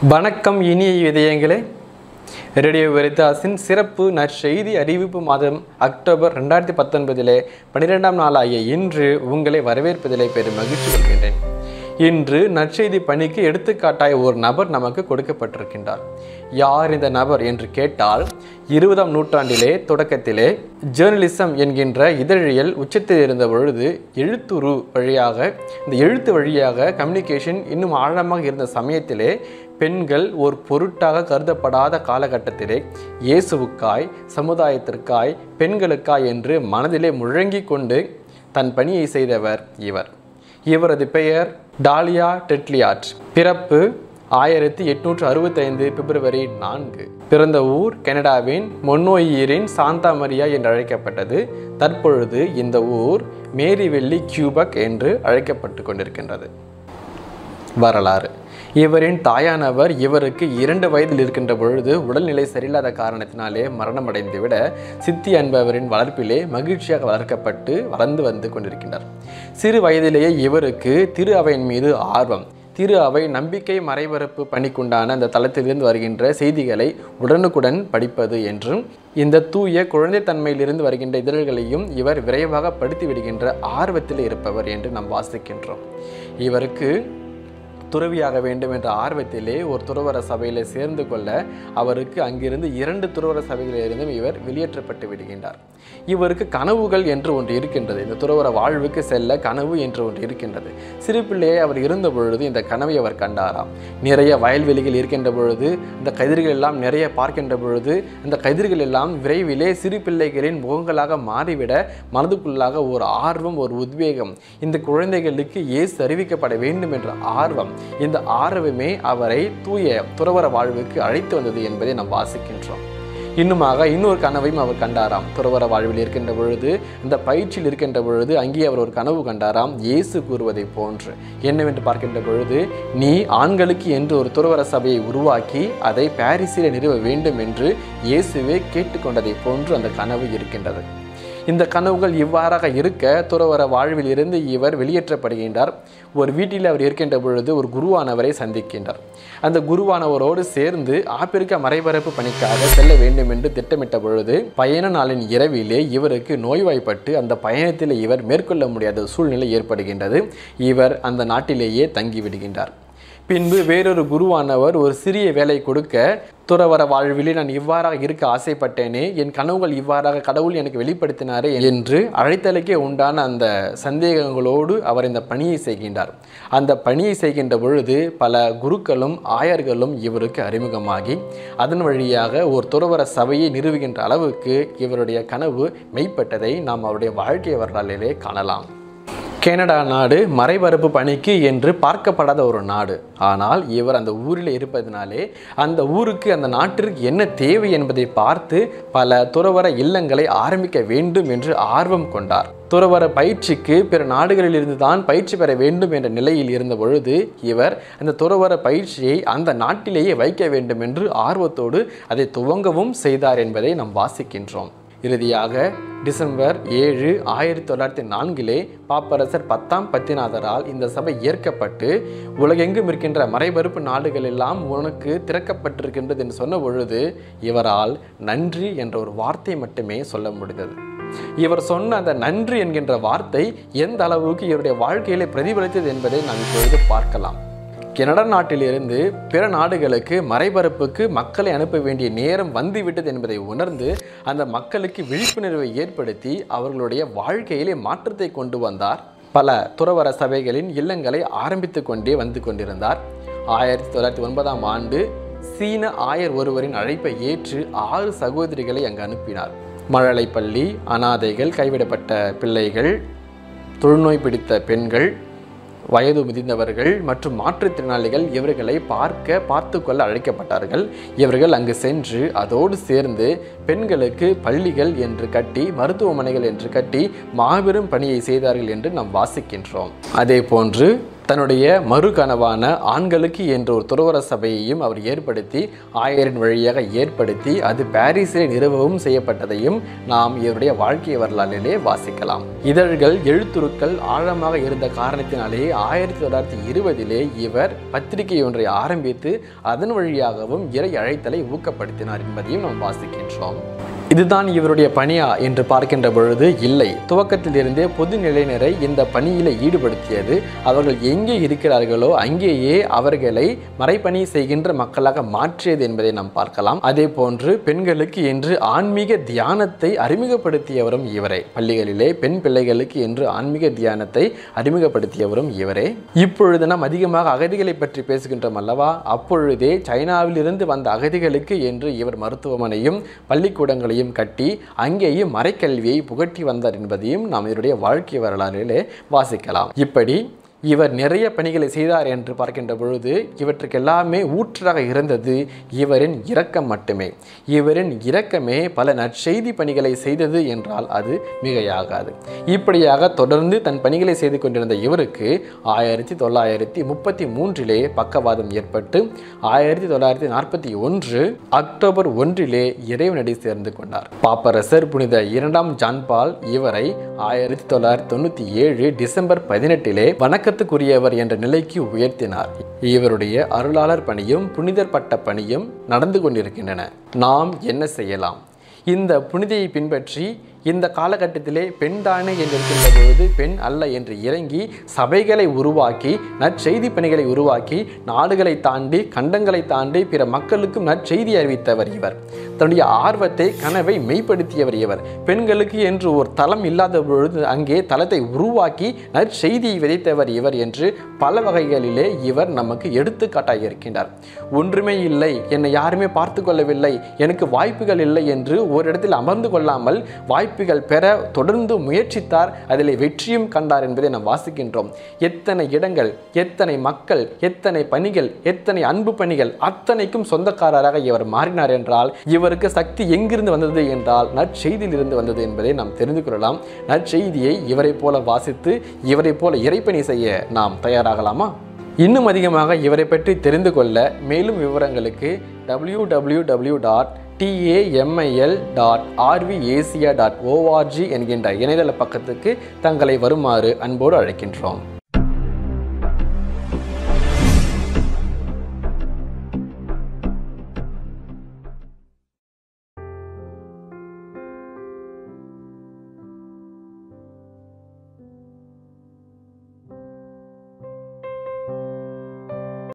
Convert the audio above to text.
வணக்கம் இனிய இதயங்களே ரேடியோ வெரிதாஸின் சிறப்பு நற்செய்தி அறிவிப்பு மாதம் அக்டோபர் ரெண்டாயிரத்தி பத்தொன்பதிலே பன்னிரெண்டாம் நாளாகிய இன்று உங்களை வரவேற்பதிலே பெரும் மகிழ்ச்சி கொள்கின்றேன் இன்று நற்செய்தி பணிக்கு எடுத்துக்காட்டாய் ஒரு நபர் நமக்கு கொடுக்கப்பட்டிருக்கின்றார் யார் இந்த நபர் என்று கேட்டால் இருபதாம் நூற்றாண்டிலே தொடக்கத்திலே ஜேர்னலிசம் என்கின்ற இதழியல் உச்சத்தில் இருந்த பொழுது எழுத்துரு வழியாக இந்த எழுத்து வழியாக கம்யூனிகேஷன் இன்னும் ஆழமாக இருந்த சமயத்திலே பெண்கள் ஒரு பொருட்டாக கருதப்படாத காலகட்டத்திலே இயேசுவுக்காய் சமுதாயத்திற்காய் பெண்களுக்காய் என்று மனதிலே முழங்கிக் கொண்டு தன் பணியை செய்தவர் இவர் இவரது பெயர் டாலியா டெட்லியாட் பிறப்பு ஆயிரத்தி எட்நூற்று அறுபத்தைந்து பிப்ரவரி நான்கு பிறந்த ஊர் கனடாவின் மொன்னோயிரின் சாந்தா மரியா என்று அழைக்கப்பட்டது தற்பொழுது இந்த ஊர் மேரிவெல்லி கியூபக் என்று அழைக்கப்பட்டு கொண்டிருக்கின்றது வரலாறு இவரின் தாயானவர் இவருக்கு இரண்டு வயதில் இருக்கின்ற பொழுது உடல்நிலை சரியில்லாத காரணத்தினாலே மரணமடைந்து விட சித்தி என்பவரின் வளர்ப்பிலே மகிழ்ச்சியாக வளர்க்கப்பட்டு வளர்ந்து வந்து கொண்டிருக்கின்றார் சிறு வயதிலேயே இவருக்கு திரு அவையின் மீது ஆர்வம் திரு அவை நம்பிக்கை மறைபரப்பு பணிக்குண்டான அந்த தளத்திலிருந்து வருகின்ற செய்திகளை உடனுக்குடன் படிப்பது என்றும் இந்த தூய குழந்தைத்தன்மையிலிருந்து வருகின்ற இதழ்களையும் இவர் விரைவாக படித்து விடுகின்ற ஆர்வத்தில் இருப்பவர் என்று நாம் வாசிக்கின்றோம் இவருக்கு துறவியாக வேண்டும் என்ற ஆர்வத்திலே ஒரு துறவர சபையில் சேர்ந்து கொள்ள அவருக்கு அங்கிருந்து இரண்டு துறவர சபைகளிலிருந்தும் இவர் வெளியேற்றப்பட்டு விடுகின்றார் இவருக்கு கனவுகள் என்று ஒன்று இருக்கின்றது இந்த துறவர வாழ்வுக்கு செல்ல கனவு என்று ஒன்று இருக்கின்றது சிறு பிள்ளையை அவர் இருந்த பொழுது இந்த கனவை அவர் கண்டாராம் நிறைய வயல்வெளிகள் இருக்கின்ற பொழுது இந்த கதிர்கள் எல்லாம் நிறைய பார்க்கின்ற பொழுது இந்த கதிர்கள் எல்லாம் விரைவிலே சிறு பிள்ளைகளின் முகங்களாக மாறிவிட மனதுக்குள்ளாக ஒரு ஆர்வம் ஒரு உத்வேகம் இந்த குழந்தைகளுக்கு இயேசு அறிவிக்கப்பட வேண்டும் என்ற ஆர்வம் இந்த ஆர்வமே அவரை தூய துறவர வாழ்வுக்கு அழைத்து வந்தது என்பதை நாம் வாசிக்கின்றோம் இன்னுமாக இன்னொரு கனவையும் அவர் கண்டாராம் துறவர வாழ்வில் இருக்கின்ற பொழுது இந்த பயிற்சியில் இருக்கின்ற பொழுது அங்கே அவர் ஒரு கனவு கண்டாராம் இயேசு கூறுவதை போன்று என்னவென்று பார்க்கின்ற பொழுது நீ ஆண்களுக்கு என்று ஒரு துறவர சபையை உருவாக்கி அதை பாரிஸில் நிறுவ வேண்டும் என்று இயேசுவே கேட்டுக்கொண்டதை போன்று அந்த கனவு இருக்கின்றது இந்த கனவுகள் இவ்வாறாக இருக்க துறவர வாழ்வில் இருந்து இவர் வெளியேற்றப்படுகின்றார் ஒரு வீட்டில் அவர் இருக்கின்ற பொழுது ஒரு குருவானவரை சந்திக்கின்றார் அந்த குருவானவரோடு சேர்ந்து ஆப்பிரிக்க மறைபரப்பு பணிக்காக செல்ல வேண்டும் என்று திட்டமிட்ட பொழுது பயண நாளின் இரவிலே இவருக்கு நோய்வாய்ப்பட்டு அந்த பயணத்தில் இவர் மேற்கொள்ள முடியாத சூழ்நிலை ஏற்படுகின்றது இவர் அந்த நாட்டிலேயே தங்கிவிடுகின்றார் பின்பு வேறொரு குருவானவர் ஒரு சிறிய வேலை கொடுக்க துறவர வாழ்விலே நான் இவ்வாறாக இருக்க ஆசைப்பட்டேனே என் கனவுகள் இவ்வாறாக கடவுள் எனக்கு வெளிப்படுத்தினாரே என்று அழைத்தலுக்கே உண்டான அந்த சந்தேகங்களோடு அவர் இந்த பணியை செய்கின்றார் அந்த பணியை செய்கின்ற பொழுது பல குருக்களும் ஆயர்களும் இவருக்கு அறிமுகமாகி அதன் வழியாக ஒரு துறவர சபையை நிறுவுகின்ற அளவுக்கு இவருடைய கனவு மெய்ப்பட்டதை நாம் அவருடைய வாழ்க்கை வரலாற்றிலே காணலாம் கனடா நாடு மறைபரப்பு பணிக்கு என்று பார்க்கப்படாத ஒரு நாடு ஆனால் இவர் அந்த ஊரில் இருப்பதனாலே அந்த ஊருக்கு அந்த நாட்டிற்கு என்ன தேவை என்பதை பார்த்து பல துறவர இல்லங்களை ஆரம்பிக்க வேண்டும் என்று ஆர்வம் கொண்டார் துறவர பயிற்சிக்கு பிற நாடுகளிலிருந்து தான் பயிற்சி பெற வேண்டும் என்ற நிலையில் இருந்த பொழுது இவர் அந்த துறவர பயிற்சியை அந்த நாட்டிலேயே வைக்க வேண்டும் என்று ஆர்வத்தோடு அதை துவங்கவும் செய்தார் என்பதை நாம் வாசிக்கின்றோம் இறுதியாக டிசம்பர் ஏழு ஆயிரத்தி தொள்ளாயிரத்தி நான்கிலே பாப்பரசர் பத்தாம் பத்திநாதரால் இந்த சபை ஏற்கப்பட்டு உலகெங்கும் இருக்கின்ற மறைபருப்பு நாடுகள் எல்லாம் உனக்கு திறக்கப்பட்டிருக்கின்றது என்று சொன்ன பொழுது இவரால் நன்றி என்ற ஒரு வார்த்தை மட்டுமே சொல்ல முடிந்தது இவர் சொன்ன அந்த நன்றி என்கின்ற வார்த்தை எந்த அளவுக்கு இவருடைய வாழ்க்கையிலே பிரதிபலித்தது என்பதை நாம் இப்பொழுது பார்க்கலாம் கனடா நாட்டிலிருந்து பிற நாடுகளுக்கு மறைபரப்புக்கு மக்களை அனுப்ப வேண்டிய நேரம் வந்துவிட்டது என்பதை உணர்ந்து அந்த மக்களுக்கு விழிப்புணர்வை ஏற்படுத்தி அவர்களுடைய வாழ்க்கையிலே மாற்றத்தை கொண்டு வந்தார் பல துறவர சபைகளின் இல்லங்களை ஆரம்பித்து கொண்டே வந்து கொண்டிருந்தார் ஆயிரத்தி தொள்ளாயிரத்தி ஒன்பதாம் ஆண்டு சீன ஆயர் ஒருவரின் அழைப்பை ஏற்று ஆறு சகோதரிகளை அங்கு அனுப்பினார் மழலை பள்ளி அனாதைகள் கைவிடப்பட்ட பிள்ளைகள் தொழுநோய் பிடித்த பெண்கள் வயது முதிர்ந்தவர்கள் மற்றும் மாற்றுத்திறனாளிகள் இவர்களை பார்க்க பார்த்து கொள்ள அழைக்கப்பட்டார்கள் இவர்கள் அங்கு சென்று அதோடு சேர்ந்து பெண்களுக்கு பள்ளிகள் என்று கட்டி மருத்துவமனைகள் என்று கட்டி மாபெரும் பணியை செய்தார்கள் என்று நாம் வாசிக்கின்றோம் அதே போன்று தன்னுடைய மறு கனவான ஆண்களுக்கு என்ற ஒரு துறவர சபையையும் அவர் ஏற்படுத்தி ஆயரின் வழியாக ஏற்படுத்தி அது பாரிஸில் நிறுவவும் செய்யப்பட்டதையும் நாம் இவருடைய வாழ்க்கை வரலாற்றிலே வாசிக்கலாம் இதழ்கள் எழுத்துருக்கள் ஆழமாக இருந்த காரணத்தினாலே ஆயிரத்தி தொள்ளாயிரத்தி இருபதிலே இவர் பத்திரிகை ஒன்றை ஆரம்பித்து அதன் வழியாகவும் இறை அழைத்தலை ஊக்கப்படுத்தினார் என்பதையும் நாம் வாசிக்கின்றோம் இதுதான் இவருடைய பணியா என்று பார்க்கின்ற பொழுது இல்லை துவக்கத்தில் இருந்தே பொது நிலையினரை இந்த பணியில் ஈடுபடுத்தியது அவர்கள் எங்கே இருக்கிறார்களோ அங்கேயே அவர்களை மறைப்பணி செய்கின்ற மக்களாக மாற்றியது என்பதை நாம் பார்க்கலாம் அதே போன்று பெண்களுக்கு என்று ஆன்மீக தியானத்தை அறிமுகப்படுத்தியவரும் இவரே பள்ளிகளிலே பெண் பிள்ளைகளுக்கு என்று ஆன்மீக தியானத்தை அறிமுகப்படுத்தியவரும் இவரே இப்பொழுது நாம் அதிகமாக அகதிகளை பற்றி பேசுகின்றோம் அல்லவா அப்பொழுதே சைனாவில் இருந்து வந்த அகதிகளுக்கு என்று இவர் மருத்துவமனையும் பள்ளிக்கூடங்களையும் கட்டி அங்கேயும் மறைக்கல்வியை புகட்டி வந்தார் என்பதையும் நாம் இவருடைய வாழ்க்கை வரலாறிலே வாசிக்கலாம் இப்படி இவர் நிறைய பணிகளை செய்தார் என்று பார்க்கின்ற பொழுது இவற்றுக்கெல்லாமே ஊற்றாக இருந்தது இவரின் இரக்கம் மட்டுமே இவரின் இரக்கமே பல நற்செய்தி பணிகளை செய்தது என்றால் அது மிகையாகாது இப்படியாக தொடர்ந்து தன் பணிகளை செய்து கொண்டிருந்த இவருக்கு ஆயிரத்தி தொள்ளாயிரத்தி முப்பத்தி மூன்றிலே பக்கவாதம் ஏற்பட்டு ஆயிரத்தி தொள்ளாயிரத்தி நாற்பத்தி ஒன்று அக்டோபர் ஒன்றிலே இறைவனடி சேர்ந்து கொண்டார் பாப்பரசர் புனித இரண்டாம் ஜான்பால் இவரை ஆயிரத்தி தொள்ளாயிரத்தி தொண்ணூற்றி ஏழு டிசம்பர் பதினெட்டிலே வணக்கத்துக்குரியவர் என்ற நிலைக்கு உயர்த்தினார் இவருடைய அருளாளர் பணியும் புனிதர் பட்ட பணியும் நடந்து கொண்டிருக்கின்றன நாம் என்ன செய்யலாம் இந்த புனிதையை பின்பற்றி இந்த காலகட்டத்திலே பெண் தானே என்று இருக்கின்ற பொழுது பெண் அல்ல என்று இறங்கி சபைகளை உருவாக்கி நற்செய்தி பணிகளை உருவாக்கி நாடுகளை தாண்டி கண்டங்களை தாண்டி பிற மக்களுக்கும் நற்செய்தி அறிவித்தவர் இவர் தன்னுடைய ஆர்வத்தை கனவை மெய்ப்படுத்தியவர் இவர் பெண்களுக்கு என்று ஒரு தளம் இல்லாத பொழுது அங்கே தளத்தை உருவாக்கி நற்செய்தியை விதைத்தவர் இவர் என்று பல வகைகளிலே இவர் நமக்கு எடுத்துக்காட்டாக இருக்கின்றார் ஒன்றுமே இல்லை என்னை யாருமே பார்த்து கொள்ளவில்லை எனக்கு வாய்ப்புகள் இல்லை என்று ஒரு இடத்தில் அமர்ந்து கொள்ளாமல் வாய்ப்புகள் பெற தொடர்ந்து முயற்சித்தார் அதில் வெற்றியும் கண்டார் என்பதை நாம் வாசிக்கின்றோம் எத்தனை இடங்கள் எத்தனை மக்கள் எத்தனை பணிகள் எத்தனை அன்பு பணிகள் அத்தனைக்கும் சொந்தக்காரராக இவர் மாறினார் என்றால் இவருக்கு சக்தி எங்கிருந்து வந்தது என்றால் நற்செய்தியில் இருந்து வந்தது என்பதை நாம் தெரிந்து கொள்ளலாம் நற்செய்தியை இவரை போல வாசித்து இவரை போல இறைப்பணி செய்ய நாம் தயாராகலாமா இன்னும் அதிகமாக இவரை பற்றி தெரிந்து கொள்ள மேலும் விவரங்களுக்கு W W W dot T A M I L dot R V Asia dot O R G என்கின்ற இணையதள பக்கத்துக்கு தங்களை வருமாறு அன்போடு அழைக்கின்றோம்